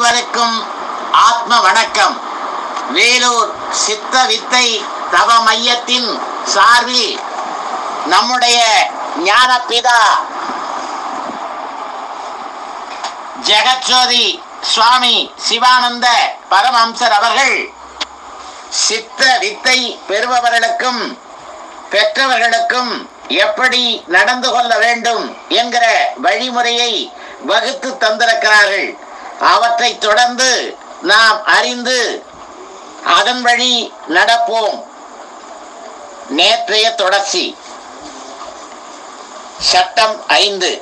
அனைவருக்கும் ஆத்ம வணக்கம் வேலூர் சித்த வித்தை தவ மையத்தின் சார்பில் நம்முடைய ஞானபிதா ஜெகஜோதி சுவாமி சிவானந்த பரமஹம்சர் அவர்கள் சித்த வித்தை பெறுபவர்களுக்கும் பெற்றவர்களுக்கும் எப்படி நடந்து கொள்ள வேண்டும் என்கிற வழிமுறையை வகுத்து தந்திருக்கிறார்கள் அவற்றை தொடர்ந்து நாம் அறிந்து அதன் வழி நடப்போம் நேற்றைய தொடர்ச்சி சட்டம் ஐந்து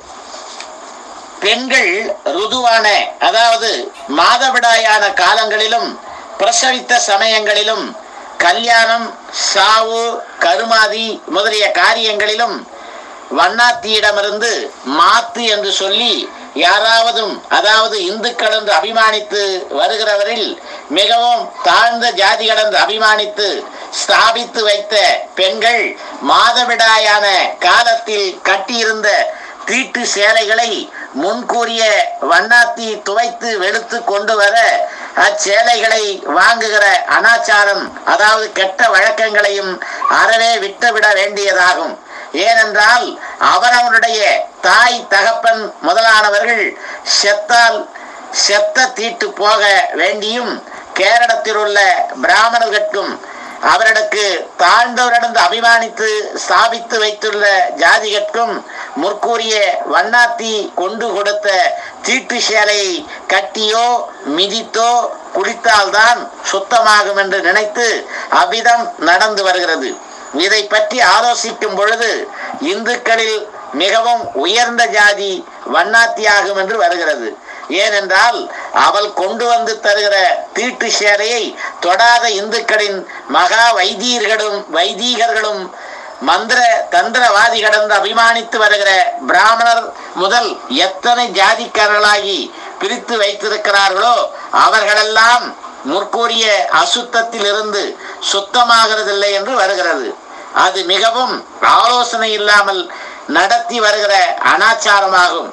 பெண்கள் ருதுவான அதாவது மாதவிடாயான காலங்களிலும் பிரசவித்த சமயங்களிலும் கல்யாணம் சாவு கருமாதி முதலிய காரியங்களிலும் வண்ணாத்தியிடமிருந்து மாத்து என்று சொல்லி யாராவதும் அதாவது இந்துக்கள் என்று அபிமானித்து வருகிறவரில் மிகவும் தாழ்ந்த ஜாதிகள் என்று அபிமானித்து ஸ்தாபித்து வைத்த பெண்கள் மாதவிடாயான காலத்தில் கட்டியிருந்த தீட்டு சேலைகளை முன்கூறிய வண்ணாத்தி துவைத்து வெளுத்து கொண்டு வர அச்சேலைகளை வாங்குகிற அனாச்சாரம் அதாவது கெட்ட வழக்கங்களையும் அறவே விட்டுவிட வேண்டியதாகும் ஏனென்றால் அவரவருடைய தாய் தகப்பன் முதலானவர்கள் செத்தால் செத்த தீட்டு போக வேண்டியும் கேரளத்தில் உள்ள பிராமணர்களுக்கும் அவர்களுக்கு தாழ்ந்தவரிடந்து அபிமானித்து ஸ்தாபித்து வைத்துள்ள ஜாதிகட்கும் முற்கூறிய வண்ணாத்தி கொண்டு கொடுத்த தீட்டு சேலையை கட்டியோ மிதித்தோ குளித்தால்தான் சுத்தமாகும் என்று நினைத்து அவ்விதம் நடந்து வருகிறது இதை பற்றி ஆலோசிக்கும் பொழுது இந்துக்களில் மிகவும் உயர்ந்த ஜாதி வண்ணாத்தியாகும் என்று வருகிறது ஏனென்றால் அவள் கொண்டு வந்து தருகிற தீட்டு சேலையை தொடாத இந்துக்களின் மகா வைதீர்களும் வைதீகர்களும் மந்திர தந்திரவாதி கடந்து அபிமானித்து வருகிற பிராமணர் முதல் எத்தனை ஜாதிக்காரர்களாகி பிரித்து வைத்திருக்கிறார்களோ அவர்களெல்லாம் முற்கூறிய அசுத்தத்தில் இருந்து சுத்தமாகிறதில்லை என்று வருகிறது அது மிகவும் ஆலோசனை இல்லாமல் நடத்தி வருகிற அனாச்சாரமாகும்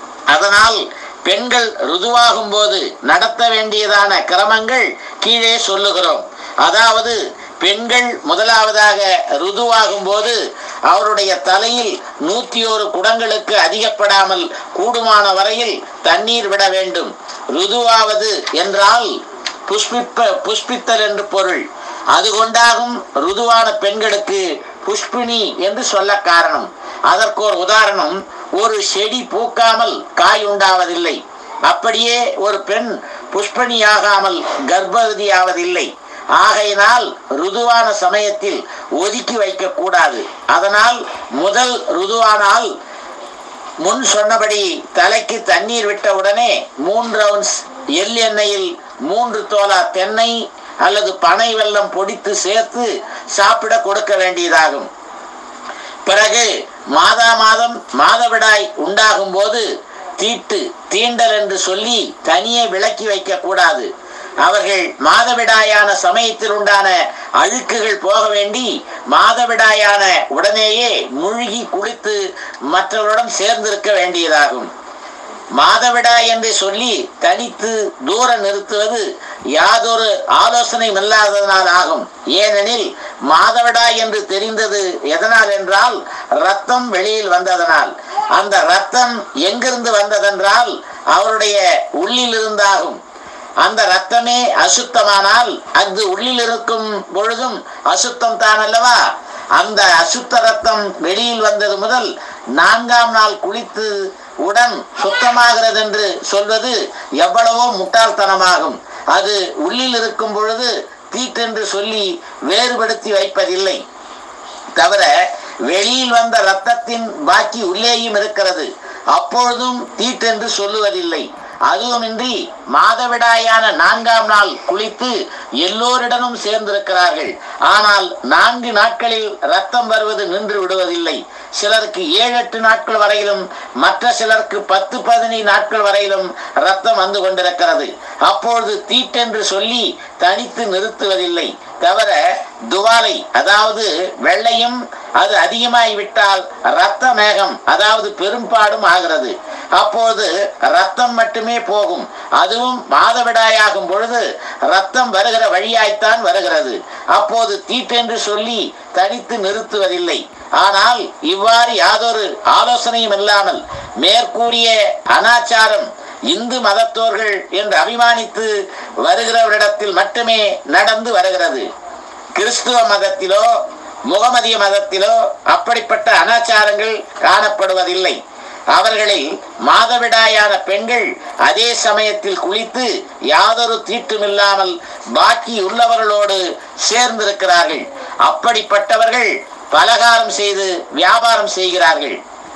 அதனால் பெண்கள் ருதுவாகும் போது நடத்த வேண்டியதான கிரமங்கள் கீழே சொல்லுகிறோம் அதாவது பெண்கள் முதலாவதாக ருதுவாகும் போது அவருடைய தலையில் நூத்தி ஒரு குடங்களுக்கு அதிகப்படாமல் கூடுமான வரையில் தண்ணீர் விட வேண்டும் ருதுவாவது என்றால் புஷ்பிப்ப புஷ்பித்தல் என்று பொருள் அது கொண்டாகும் ருதுவான பெண்களுக்கு புஷ்பினி என்று சொல்ல காரணம் அதற்கு ஒரு உதாரணம் ஒரு செடி பூக்காமல் காய் உண்டாவதில்லை அப்படியே ஒரு பெண் புஷ்பணியாகாமல் கர்ப்பவதியாவதில்லை ஆகையினால் ருதுவான சமயத்தில் ஒதுக்கி வைக்க கூடாது அதனால் முதல் ருதுவானால் முன் சொன்னபடி தலைக்கு தண்ணீர் விட்ட உடனே மூன்று ரவுண்ட்ஸ் எள் எண்ணெயில் மூன்று தோலா தென்னை அல்லது பனை வெல்லம் பொடித்து சேர்த்து சாப்பிட கொடுக்க வேண்டியதாகும் பிறகு மாதா மாதம் மாதவிடாய் உண்டாகும் போது தீட்டு தீண்டல் என்று சொல்லி தனியே விலக்கி வைக்க கூடாது அவர்கள் மாதவிடாயான சமயத்தில் உண்டான அழுக்குகள் போக வேண்டி மாதவிடாயான உடனேயே மூழ்கி குளித்து மற்றவருடன் சேர்ந்திருக்க வேண்டியதாகும் மாதவிடாய் என்று சொல்லி தனித்து தூர நிறுத்துவது யாதொரு ஆலோசனையும் இல்லாததனால் ஆகும் ஏனெனில் மாதவிடாய் என்று தெரிந்தது எதனால் என்றால் ரத்தம் வெளியில் வந்ததனால் அந்த ரத்தம் எங்கிருந்து வந்ததென்றால் அவருடைய உள்ளில் இருந்தாகும் அந்த ரத்தமே அசுத்தமானால் அது உள்ளில் இருக்கும் பொழுதும் அசுத்தம் தான் அல்லவா அந்த அசுத்த ரத்தம் வெளியில் வந்தது முதல் நான்காம் நாள் குளித்து உடன் சுத்தமாகிறது என்று சொல்வது எவ்வளவோ முட்டாள்தனமாகும் அது உள்ளில் இருக்கும் பொழுது தீட்டென்று சொல்லி வேறுபடுத்தி வைப்பதில்லை தவிர வெளியில் வந்த ரத்தத்தின் பாக்கி உள்ளேயும் இருக்கிறது அப்பொழுதும் தீட்டென்று சொல்லுவதில்லை அதுவுமின்றி மாதவிடாயான நான்காம் நாள் குளித்து எல்லோரிடமும் சேர்ந்திருக்கிறார்கள் ஆனால் நான்கு நாட்களில் ரத்தம் வருவது நின்று விடுவதில்லை சிலருக்கு ஏழு எட்டு நாட்கள் வரையிலும் மற்ற சிலருக்கு பத்து பதினைந்து நாட்கள் வரையிலும் ரத்தம் வந்து கொண்டிருக்கிறது அப்பொழுது தீட்டென்று சொல்லி தனித்து நிறுத்துவதில்லை தவிர துவாலை அதாவது வெள்ளையும் அது அதிகமாகி விட்டால் ரத்த மேகம் அதாவது பெரும்பாடும் ஆகிறது அப்போது ரத்தம் மட்டுமே போகும் அதுவும் மாதவிடாயாகும் பொழுது ரத்தம் வருகிற வழியாய்த்தான் வருகிறது அப்போது தீட்டென்று சொல்லி தனித்து நிறுத்துவதில்லை ஆனால் இவ்வாறு யாதொரு ஆலோசனையும் இல்லாமல் மேற்கூறிய அனாச்சாரம் இந்து மதத்தோர்கள் என்று அபிமானித்து வருகிறவரிடத்தில் மட்டுமே நடந்து வருகிறது கிறிஸ்துவ மதத்திலோ முகமதிய மதத்திலோ அப்படிப்பட்ட அனாச்சாரங்கள் காணப்படுவதில்லை அவர்களில் மாதவிடாயான பெண்கள் அதே சமயத்தில் குளித்து யாதொரு தீட்டுமில்லாமல் பாக்கி உள்ளவர்களோடு சேர்ந்திருக்கிறார்கள் அப்படிப்பட்டவர்கள் பலகாரம் செய்து வியாபாரம் செய்கிறார்கள்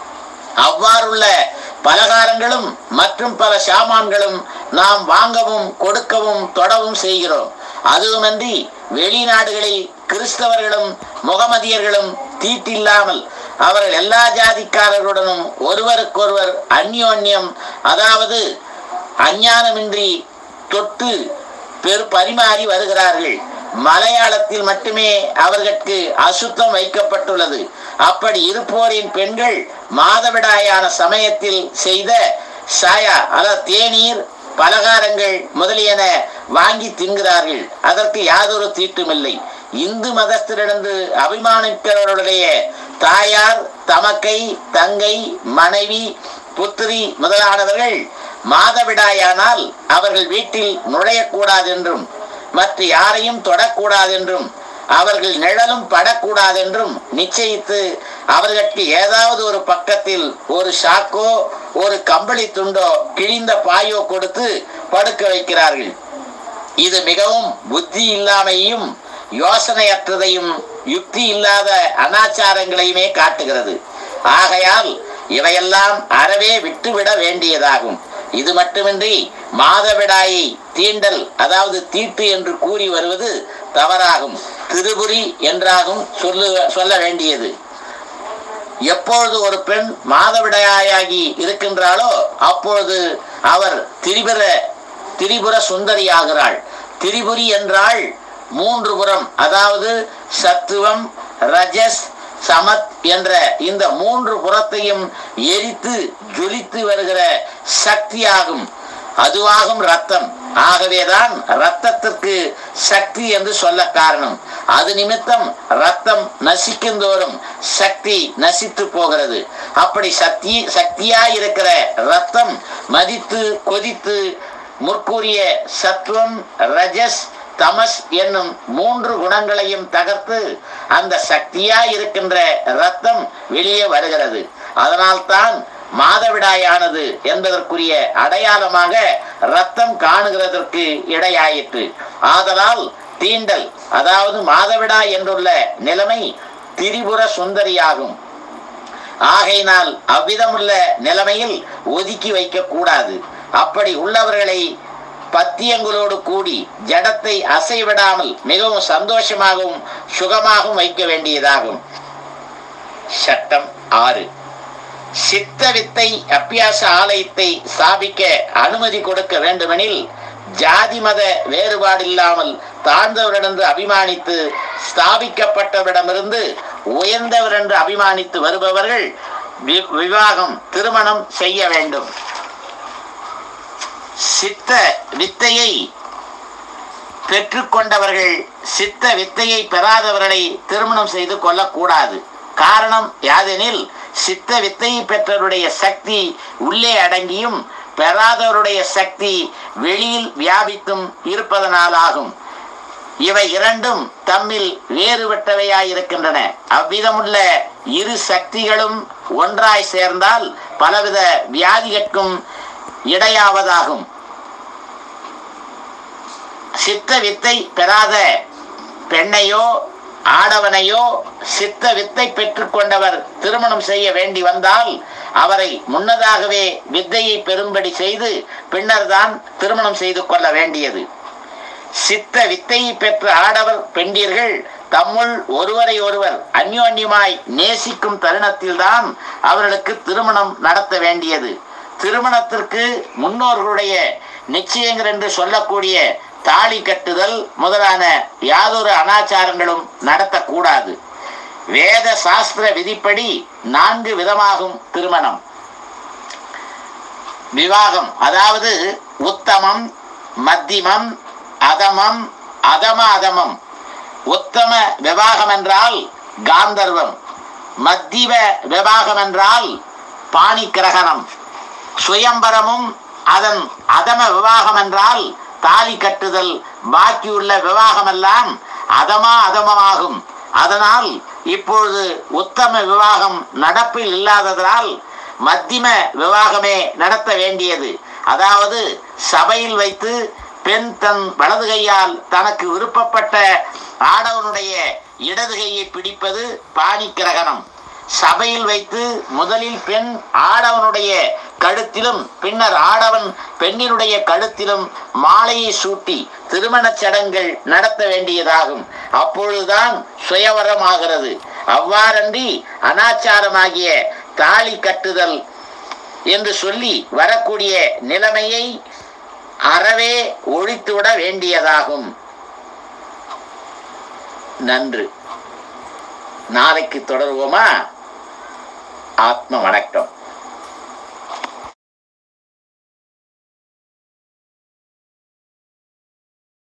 அவ்வாறுள்ள பலகாரங்களும் மற்றும் பல சாமான்களும் நாம் வாங்கவும் கொடுக்கவும் தொடவும் செய்கிறோம் அதுவுமன்றி வெளிநாடுகளில் கிறிஸ்தவர்களும் முகமதியர்களும் தீட்டில்லாமல் அவர்கள் எல்லா ஜாதிக்காரர்களுடனும் ஒருவருக்கொருவர் அந்யோன்யம் அதாவது அஞ்ஞானமின்றி தொட்டு பெரு பரிமாறி வருகிறார்கள் மலையாளத்தில் மட்டுமே அவர்களுக்கு அசுத்தம் வைக்கப்பட்டுள்ளது அப்படி இருப்போரின் பெண்கள் மாதவிடாயான சமயத்தில் செய்த சாயா அதாவது தேநீர் பலகாரங்கள் முதலியன வாங்கி தின்கிறார்கள் அதற்கு யாதொரு தீட்டுமில்லை இந்து மதத்திலிருந்து அபிமானிக்கிறவர்களுடைய தாயார் தமக்கை தங்கை மனைவி புத்திரி முதலானவர்கள் மாதவிடாயானால் அவர்கள் வீட்டில் நுழையக்கூடாது என்றும் மற்ற யாரையும் தொடக்கூடாது என்றும் அவர்கள் நிழலும் படக்கூடாது என்றும் நிச்சயித்து அவர்களுக்கு ஏதாவது ஒரு பக்கத்தில் ஒரு ஷாக்கோ ஒரு கம்பளி துண்டோ கிழிந்த பாயோ கொடுத்து படுக்க வைக்கிறார்கள் இது மிகவும் புத்தி இல்லாமையும் யோசனையற்றதையும் யுக்தி இல்லாத அனாச்சாரங்களையுமே காட்டுகிறது ஆகையால் இவையெல்லாம் அறவே விட்டுவிட வேண்டியதாகும் இது மட்டுமின்றி மாதவிடாயை தீண்டல் அதாவது தீட்டு என்று கூறி வருவது தவறாகும் திருபுரி என்றாகும் சொல்லு சொல்ல வேண்டியது எப்பொழுது ஒரு பெண் மாதவிடாயாகி இருக்கின்றாளோ அப்பொழுது அவர் திரிபுர திரிபுர சுந்தரி ஆகிறாள் திரிபுரி என்றால் மூன்று புறம் அதாவது சத்துவம் ரஜஸ் சமத் என்ற இந்த மூன்று புறத்தையும் எரித்து ஜொலித்து வருகிற சக்தியாகும் அதுவாகும் ரத்தம் ஆகவேதான் ரத்தத்திற்கு சக்தி என்று சொல்ல காரணம் அது நிமித்தம் ரத்தம் நசிக்கும் தோறும் சக்தி நசித்து போகிறது அப்படி சக்தி சக்தியா இருக்கிற ரத்தம் மதித்து கொதித்து முற்கூறிய சத்துவம் ரஜஸ் தமஸ் என்னும் மூன்று குணங்களையும் தகர்த்து அந்த சக்தியா இருக்கின்ற ரத்தம் வெளியே வருகிறது அதனால்தான் மாதவிடாயானது என்பதற்குரிய அடையாளமாக ரத்தம் காணுகிறதற்கு இடையாயிற்று ஆதலால் தீண்டல் அதாவது மாதவிடாய் என்றுள்ள நிலைமை திரிபுர சுந்தரியாகும் ஆகையினால் அவ்விதமுள்ள நிலைமையில் ஒதுக்கி வைக்க கூடாது அப்படி உள்ளவர்களை பத்தியங்களோடு கூடி ஜடத்தை அசைவிடாமல் மிகவும் சந்தோஷமாகவும் சுகமாகவும் வைக்க வேண்டியதாகும் சட்டம் ஆறு சித்த வித்தை அப்பியாச ஆலயத்தை ஸ்தாபிக்க அனுமதி கொடுக்க வேண்டுமெனில் ஜாதி மத வேறுபாடில்லாமல் தாழ்ந்தவரிடந்து அபிமானித்து ஸ்தாபிக்கப்பட்டவரிடமிருந்து உயர்ந்தவர் என்று அபிமானித்து வருபவர்கள் வி- விவாகம் திருமணம் செய்ய வேண்டும் சித்த வித்தையை பெற்றுக்கொண்டவர்கள் சித்த வித்தையை பெறாதவர்களை திருமணம் செய்து கொள்ளக்கூடாது காரணம் யாதெனில் சித்த வித்தையை பெற்றவருடைய சக்தி உள்ளே அடங்கியும் பெறாதவருடைய சக்தி வெளியில் வியாபித்தும் இருப்பதனாலாகும் இவை இரண்டும் தம்மில் வேறுபட்டவையாயிருக்கின்றன அவ்விதமுள்ள இரு சக்திகளும் ஒன்றாய் சேர்ந்தால் பலவித வியாதிகட்கும் இடையாவதாகும் சித்த வித்தை பெறாத பெண்ணையோ ஆடவனையோ சித்த வித்தை பெற்றுக்கொண்டவர் திருமணம் செய்ய வேண்டி வந்தால் அவரை முன்னதாகவே வித்தையை பெறும்படி செய்து பின்னர்தான் திருமணம் செய்து கொள்ள வேண்டியது சித்த வித்தையை பெற்ற ஆடவர் பெண்டீர்கள் தம்முள் ஒருவரை ஒருவர் அந்யோன்யமாய் நேசிக்கும் தருணத்தில்தான் அவர்களுக்கு திருமணம் நடத்த வேண்டியது திருமணத்திற்கு முன்னோர்களுடைய நிச்சயங்கள் என்று சொல்லக்கூடிய தாலி கட்டுதல் முதலான யாதொரு அனாச்சாரங்களும் நடத்தக்கூடாது வேத சாஸ்திர விதிப்படி நான்கு விதமாகும் திருமணம் விவாகம் அதாவது உத்தமம் மத்தியமம் அதமம் அதம அதமம் உத்தம விவாகம் என்றால் காந்தர்வம் மத்திய விவாகம் என்றால் பாணி கிரகணம் சுயம்பரமும் அதன் அதம விவாகம் என்றால் தாலி கட்டுதல் பாக்கியுள்ள விவாகமெல்லாம் அதமா அதமமாகும் அதனால் இப்பொழுது உத்தம விவாகம் நடப்பில் இல்லாததால் மத்தியம விவாகமே நடத்த வேண்டியது அதாவது சபையில் வைத்து பெண் தன் வலது கையால் தனக்கு விருப்பப்பட்ட ஆடவனுடைய இடது கையை பிடிப்பது பாணி கிரகணம் சபையில் வைத்து முதலில் பெண் ஆடவனுடைய கழுத்திலும் பின்னர் ஆடவன் பெண்ணினுடைய கழுத்திலும் மாலையை சூட்டி திருமணச் சடங்குகள் நடத்த வேண்டியதாகும் அப்பொழுதுதான் சுயவரம் ஆகிறது அவ்வாறன்றி அனாச்சாரமாகிய தாலி கட்டுதல் என்று சொல்லி வரக்கூடிய நிலைமையை அறவே ஒழித்துவிட வேண்டியதாகும் நன்று நாளைக்கு தொடருவோமா ஆத்ம வணக்கம்